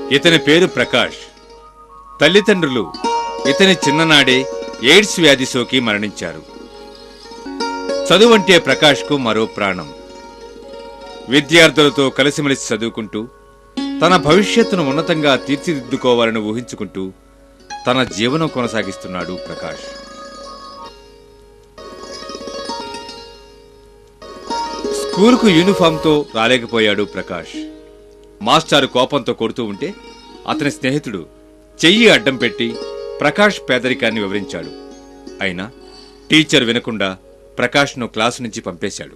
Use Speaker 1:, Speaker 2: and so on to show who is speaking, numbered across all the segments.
Speaker 1: ఇతని పేరు ప్రకాష్ తల్లిదండ్రులు ఇతని చిన్ననాడే ఎయిడ్స్ వ్యాధి సోకి మరణించారు చదువంటే ప్రకాష్కు మరో ప్రాణం విద్యార్థులతో కలిసిమెలిసి చదువుకుంటూ తన భవిష్యత్తును ఉన్నతంగా తీర్చిదిద్దుకోవాలని ఊహించుకుంటూ తన జీవనం కొనసాగిస్తున్నాడు ప్రకాష్ స్కూలుకు యూనిఫామ్తో రాలేకపోయాడు ప్రకాష్ మాస్టారు కోపంతో కొడుతూ ఉంటే అతని స్నేహితుడు చెయ్యి అడ్డం పెట్టి ప్రకాష్ పేదరికాన్ని వివరించాడు అయినా టీచర్ వినకుండా ప్రకాష్ను క్లాసు నుంచి పంపేశాడు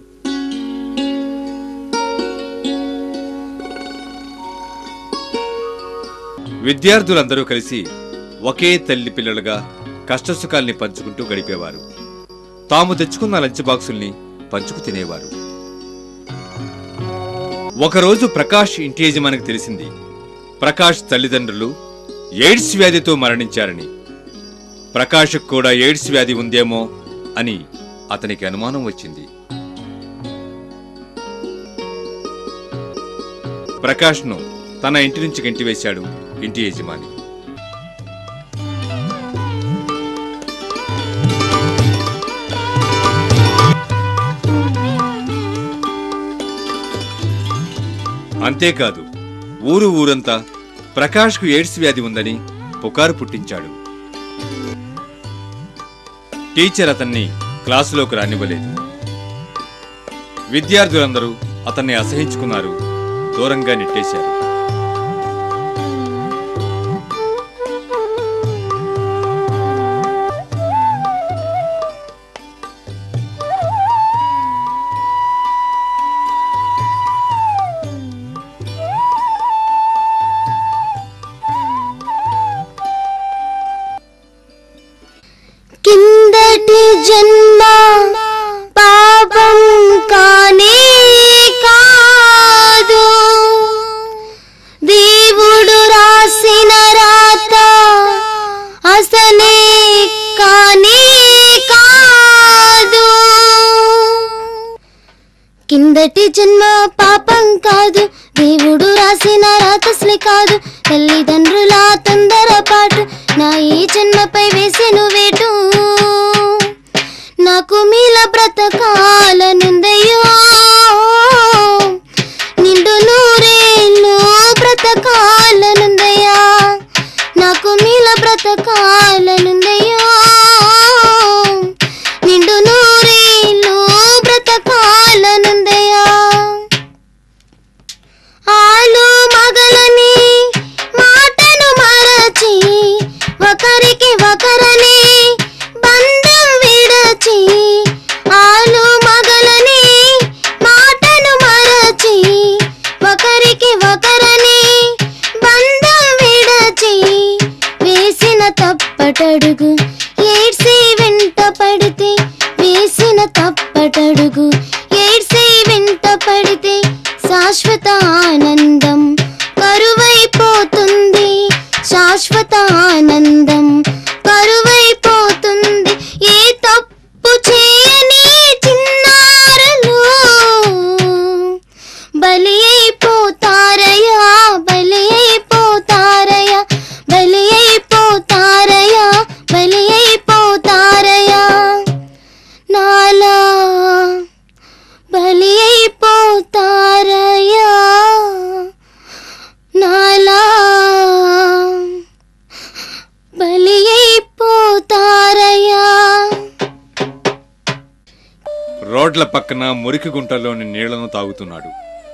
Speaker 1: విద్యార్థులందరూ కలిసి ఒకే తల్లి పిల్లలుగా కష్టసుఖాల్ని పంచుకుంటూ గడిపేవారు తాము తెచ్చుకున్న లంచ్ బాక్సుల్ని పంచుకు తినేవారు ఒకరోజు ప్రకాష్ ఇంటి యజమానికి తెలిసింది ప్రకాష్ తల్లిదండ్రులు ఎయిడ్స్ వ్యాధితో మరణించారని ప్రకాష్కు కూడా ఎయిడ్స్ వ్యాధి ఉందేమో అని అతనికి అనుమానం వచ్చింది ప్రకాష్ను తన ఇంటి నుంచి గంటివేశాడు ఇంటి యజమాని అంతేకాదు ఊరు ఊరంతా ప్రకాష్కు ఎయిడ్స్ వ్యాధి ఉందని పుకారు పుట్టించాడు టీచర్ అతన్ని క్లాసులోకి రానివ్వలేదు విద్యార్థులందరూ అతన్ని అసహించుకున్నారు దూరంగా నెట్టేశారు
Speaker 2: కిందటి జన్మ పాపం కానే కాదు దేవుడు రాసిన రాత అసలే కానే కాదు కిందటి జన్మ పాపం కాదు దేవుడు రాసిన రాతస్లే కాదు తల్లిదండ్రుల తొందరపాటు నా ఈ జన్మపై వేసెను వేటు నాకు మీల బ్రతకాలనుందయ్యో నిండు నూరేళ్ళు బ్రతకాలనుందయ్యా నాకు మీల బ్రతకాలనుందయ్యో నిండు నూరేళ్ళు బ్రతకాలనుందయ్యా ఆలు మగలని మాటను మరచి ఒకరికి ఒకరని బంధం విడచి ఆలు మగలని మాటను మరచి ఒకరికి ఒకరని బంధం విడచి వేసిన తప్పటడుగు ఏడ్సి వెంట పడితే వేసిన తప్పటడుగు ఏడ్సి వెంట పడితే శాశ్వత ఆనందం కరువైపోతుంది శాశ్వత ఆనందం కరువైపోతుంది ఏ తప్పు చేయని చిన్నారులు బలి అయిపోతారయా బలి అయిపోతారయా బలి అయిపోతారయా బలి అయిపోతారయా నాలా బలి అయిపోతారయా నాలా బలి అయిపోతారయా
Speaker 1: రోడ్ల పక్కన మురికి గుంటలోని నీళ్లను తాగుతున్నాడు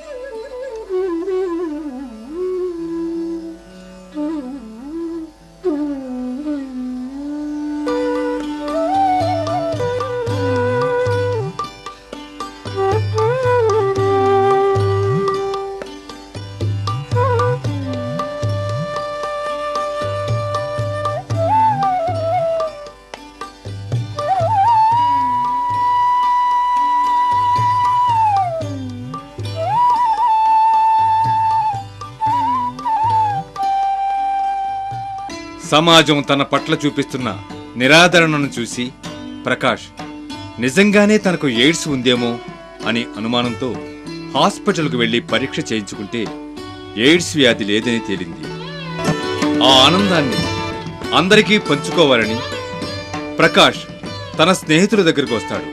Speaker 1: సమాజం తన పట్ల చూపిస్తున్న నిరాదరణను చూసి ప్రకాష్ నిజంగానే తనకు ఎయిడ్స్ ఉందేమో అని అనుమానంతో హాస్పిటల్కు వెళ్లి పరీక్ష చేయించుకుంటే ఎయిడ్స్ వ్యాధి లేదని తేలింది ఆ ఆనందాన్ని అందరికీ పంచుకోవాలని ప్రకాష్ తన స్నేహితుల దగ్గరికి వస్తాడు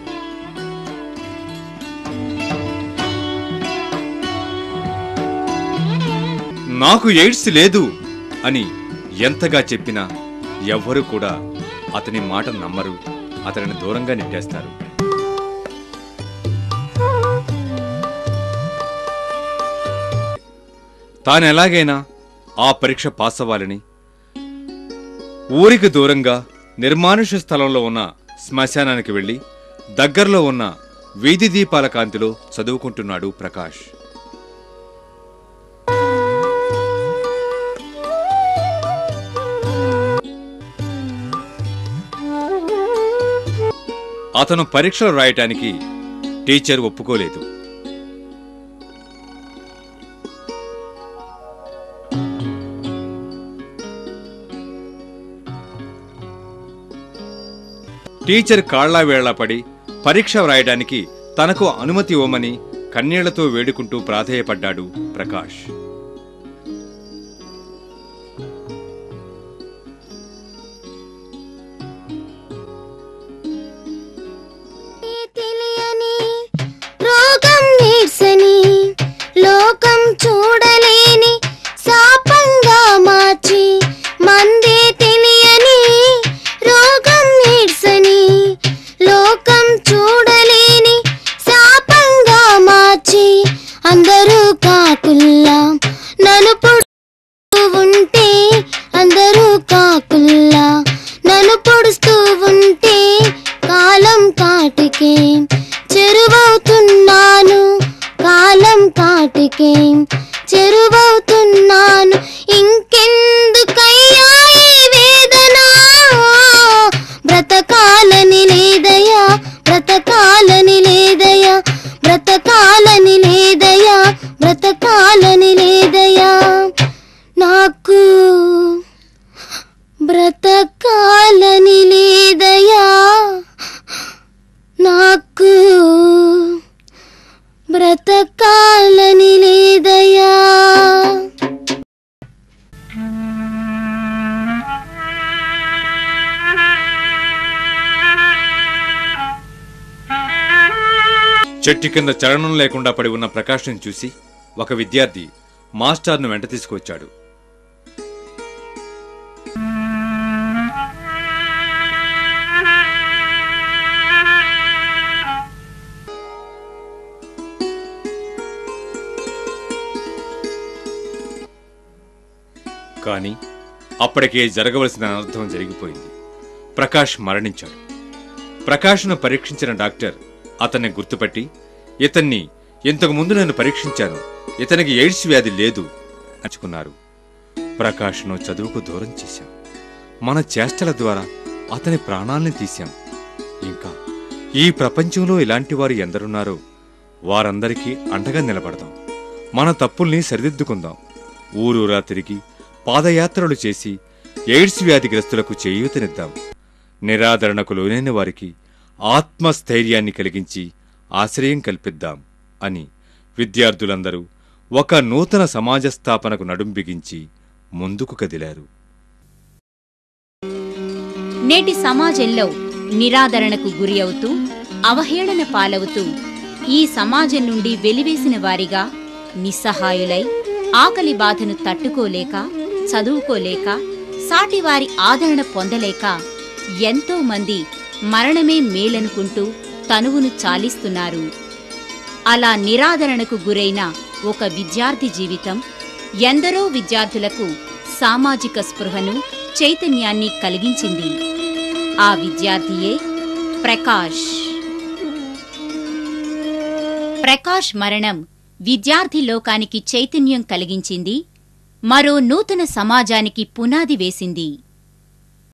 Speaker 1: నాకు ఎయిడ్స్ లేదు అని ఎంతగా చెప్పినా ఎవ్వరూ కూడా అతని మాట నమ్మరు అతనిని దూరంగా నెట్టేస్తారు తాను ఎలాగైనా ఆ పరీక్ష పాస్ అవ్వాలని ఊరికి దూరంగా నిర్మానుష్య స్థలంలో ఉన్న శ్మశానానికి వెళ్లి దగ్గరలో ఉన్న వీధి దీపాల కాంతిలో చదువుకుంటున్నాడు ప్రకాష్ అతను పరీక్షలు రాయటానికి టీచర్ ఒప్పుకోలేదు టీచర్ కాళ్లా వేళ్లా పడి పరీక్ష వ్రాయడానికి తనకు అనుమతి ఇవ్వమని కన్నీళ్లతో వేడుకుంటూ ప్రాధేయపడ్డాడు ప్రకాష్
Speaker 2: తెలియని రోగం నీడ్సని లోకం చూడలేని శాపంగా మార్చి మందే తెలియని రోగం నీడ్సని లోకం చూడలేని శాపంగా మార్చి అందరూ కాకుల్లా నన్ను పొడుస్తూ ఉంటే అందరూ కాకుల్లా నన్ను పొడుస్తూ ఉంటే కాలం కాటికే చెరువవుతున్నాను కాలం కాటికే చెరువవుతున్నాను ఇంకెందుకయ్యా ఈ వేదన బ్రతకాలని లేదయా బ్రతకాలని లేదయా బ్రతకాలని లేదయా బ్రతకాలని లేదయా నాకు బ్రతకాలని లేదయా నాకు బ్రతకాలని లేదయా
Speaker 1: చెట్టు కింద చలనం లేకుండా పడి ఉన్న ప్రకాష్ను చూసి ఒక విద్యార్థి మాస్టర్ను వెంట తీసుకువచ్చాడు కానీ అప్పటికే జరగవలసిన అనర్థం జరిగిపోయింది ప్రకాష్ మరణించాడు ప్రకాష్ను పరీక్షించిన డాక్టర్ అతన్ని గుర్తుపట్టి ఇతన్ని ఇంతకు ముందు నేను పరీక్షించాను ఇతనికి ఎయిడ్స్ వ్యాధి లేదు అంచుకున్నారు ప్రకాష్ను చదువుకు దూరం చేశాం మన చేష్టల ద్వారా అతని ప్రాణాల్ని తీశాం ఇంకా ఈ ప్రపంచంలో ఇలాంటి వారు ఎందరున్నారో వారందరికీ అండగా నిలబడదాం మన తప్పుల్ని సరిదిద్దుకుందాం ఊరూరా తిరిగి పాదయాత్రలు చేసి ఎయిడ్స్ వ్యాధిగ్రస్తులకు చేయూతనిద్దాం నిరాదరణకు లోనైన వారికి ఆత్మస్థైర్యాన్ని కలిగించి ఆశ్రయం కల్పిద్దాం అని విద్యార్థులందరూ ఒక నూతన సమాజ స్థాపనకు నడుం బిగించి ముందుకు కదిలారు
Speaker 3: నేటి సమాజంలో నిరాదరణకు గురి అవుతూ అవహేళన పాలవుతూ ఈ సమాజం నుండి వెలివేసిన వారిగా నిస్సహాయులై ఆకలి బాధను తట్టుకోలేక చదువుకోలేక సాటివారి ఆదరణ పొందలేక ఎంతో మంది మరణమే మేలనుకుంటూ తనువును చాలిస్తున్నారు అలా నిరాదరణకు గురైన ఒక విద్యార్థి జీవితం ఎందరో విద్యార్థులకు సామాజిక స్పృహను చైతన్యాన్ని కలిగించింది ఆ విద్యార్థియే ప్రకాష్ ప్రకాష్ మరణం విద్యార్థి లోకానికి చైతన్యం కలిగించింది మరో నూతన సమాజానికి పునాది వేసింది